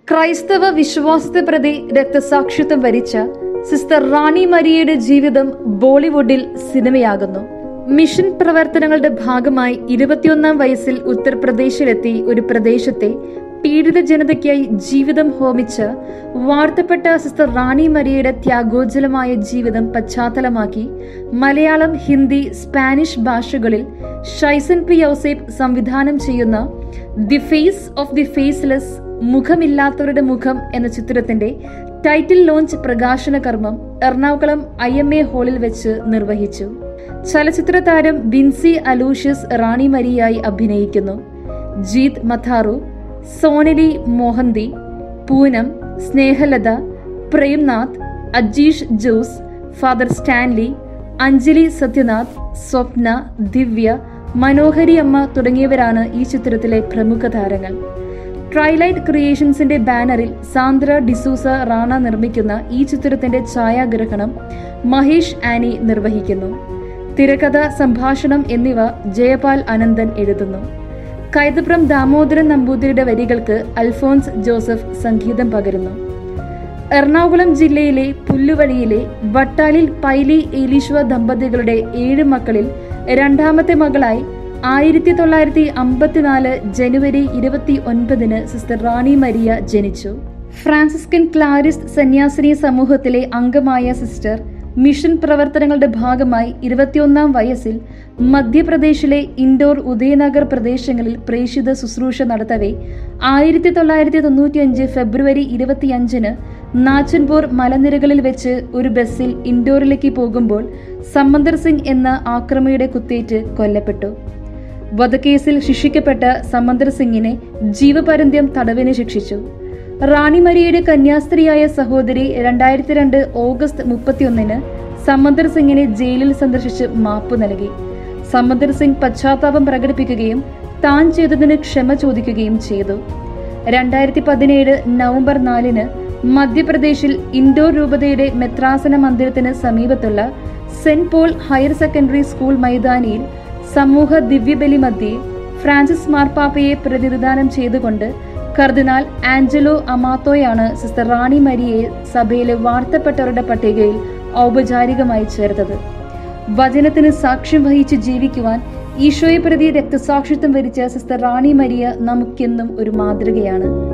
ക്രൈസ്തവ വിശ്വാസത്തെ പ്രതി രക്തസാക്ഷിത്വം വരിച്ച സിസ്റ്റർ റാണി മരിയയുടെ ജീവിതം ബോളിവുഡിൽ സിനിമയാകുന്നു മിഷൻ പ്രവർത്തനങ്ങളുടെ ഭാഗമായി ഇരുപത്തിയൊന്നാം വയസ്സിൽ ഉത്തർപ്രദേശിലെത്തി ഒരു പ്രദേശത്തെ പീഡിത ജനതയ്ക്കായി ജീവിതം ഹോമിച്ച് വാഴ്ത്തപ്പെട്ട സിസ്റ്റർ റാണി മരിയയുടെ ത്യാഗോജ്ജലമായ ജീവിതം പശ്ചാത്തലമാക്കി മലയാളം ഹിന്ദി സ്പാനിഷ് ഭാഷകളിൽ ഷൈസൻ പി ഔസേപ്പ് സംവിധാനം ചെയ്യുന്ന the face of the faceless മുഖമില്ലാത്തവരുടെ മുഖം എന്ന ചിത്രത്തിന്റെ ടൈറ്റിൽ ലോഞ്ച് പ്രകാശന കർമ്മം എറണാകുളം ഐ എം എ ഹാളിൽ വെച്ച് നിർവഹിച്ചു ചലച്ചിത്ര താരം ബിൻസി അലൂഷ്യസ് റാണി മരിയായി അഭിനയിക്കുന്നു ജീത് മഥാറു സോനലി മോഹന്തി പൂനം സ്നേഹലത പ്രേംനാഥ് അജീഷ് ജോസ് ഫാദർ സ്റ്റാൻലി അഞ്ജലി സത്യനാഥ് സ്വപ്ന ദിവ്യ മനോഹരി അമ്മ തുടങ്ങിയവരാണ് ഈ ചിത്രത്തിലെ പ്രമുഖ താരങ്ങൾ ട്രൈലൈറ്റ് ക്രിയേഷൻസിന്റെ ബാനറിൽ സാന്ദ്ര ഡിസൂസ റാണ നിർമ്മിക്കുന്ന ഈ ചിത്രത്തിന്റെ ഛായാഗ്രഹണം മഹേഷ് ആനി നിർവഹിക്കുന്നു തിരക്കഥ സംഭാഷണം എന്നിവ ജയപാൽ അനന്തൻ എഴുതുന്നു കൈതപ്രം ദാമോദരൻ നമ്പൂതിരിയുടെ വരികൾക്ക് അൽഫോൻസ് ജോസഫ് സംഗീതം പകരുന്നു എറണാകുളം ജില്ലയിലെ പുല്ലുവഴിയിലെ വട്ടാലിൽ പൈലി ഏലീശ്വ ദമ്പതികളുടെ ഏഴ് മക്കളിൽ രണ്ടാമത്തെ മകളായി ആയിരത്തി തൊള്ളായിരത്തി അമ്പത്തിനാല് ജനുവരി ഇരുപത്തി ഒൻപതിന് സിസ്റ്റർ റാണി മരിയ ജനിച്ചു ഫ്രാൻസിസ്കൻ ക്ലാരിസ്റ്റ് സന്യാസിനി സമൂഹത്തിലെ അംഗമായ സിസ്റ്റർ മിഷൻ പ്രവർത്തനങ്ങളുടെ ഭാഗമായി ഇരുപത്തിയൊന്നാം വയസ്സിൽ മധ്യപ്രദേശിലെ ഇൻഡോർ ഉദയനഗർ പ്രദേശങ്ങളിൽ പ്രേഷിത ശുശ്രൂഷ നടത്തവേ ആയിരത്തി തൊള്ളായിരത്തി തൊണ്ണൂറ്റിയഞ്ച് ഫെബ്രുവരി ഇരുപത്തിയഞ്ചിന് നാച്ചൻപൂർ മലനിരകളിൽ വെച്ച് ഒരു ബസ്സിൽ ഇൻഡോറിലേക്ക് പോകുമ്പോൾ സമ്മന്ദർ സിംഗ് എന്ന ആക്രമിയുടെ കുത്തേറ്റ് കൊല്ലപ്പെട്ടു വധക്കേസിൽ ശിക്ഷിക്കപ്പെട്ട സമ്മന്ദർ സിംഗിനെ ജീവപര്യന്തം തടവിന് ശിക്ഷിച്ചു റാണി മരിയയുടെ കന്യാസ്ത്രീയായ സഹോദരി രണ്ടായിരത്തി രണ്ട് ഓഗസ്റ്റ് മുപ്പത്തിയൊന്നിന് സമ്മന്ദർ സിംഗിനെ ജയിലിൽ സന്ദർശിച്ച് മാപ്പ് നൽകി സമ്മന്ദർ സിംഗ് പശ്ചാത്താപം പ്രകടിപ്പിക്കുകയും താൻ ചെയ്തതിന് ക്ഷമ ചോദിക്കുകയും ചെയ്തു രണ്ടായിരത്തി പതിനേഴ് നവംബർ നാലിന് മധ്യപ്രദേശിൽ ഇൻഡോർ രൂപതയുടെ മെത്രാസന മന്ദിരത്തിന് സമീപത്തുള്ള saint Paul higher secondary school മൈതാനിയിൽ സമൂഹ ദിവ്യബലി മധ്യേ ഫ്രാൻസിസ് മാർപ്പാപ്പയെ പ്രതിനിധാനം ചെയ്തുകൊണ്ട് കർദിനാൾ ആഞ്ചലോ അമാത്തോയാണ് സിസ്റ്റർ റാണി മരിയെ സഭയിലെ വാഴ്ത്തപ്പെട്ടവരുടെ പട്ടികയിൽ ഔപചാരികമായി ചേർത്തത് വചനത്തിന് സാക്ഷ്യം വഹിച്ച് ജീവിക്കുവാൻ ഈശോയെ പ്രതി രക്തസാക്ഷിത്വം വരിച്ച സിസ്റ്റർ റാണി മരിയ നമുക്കെന്നും ഒരു മാതൃകയാണ്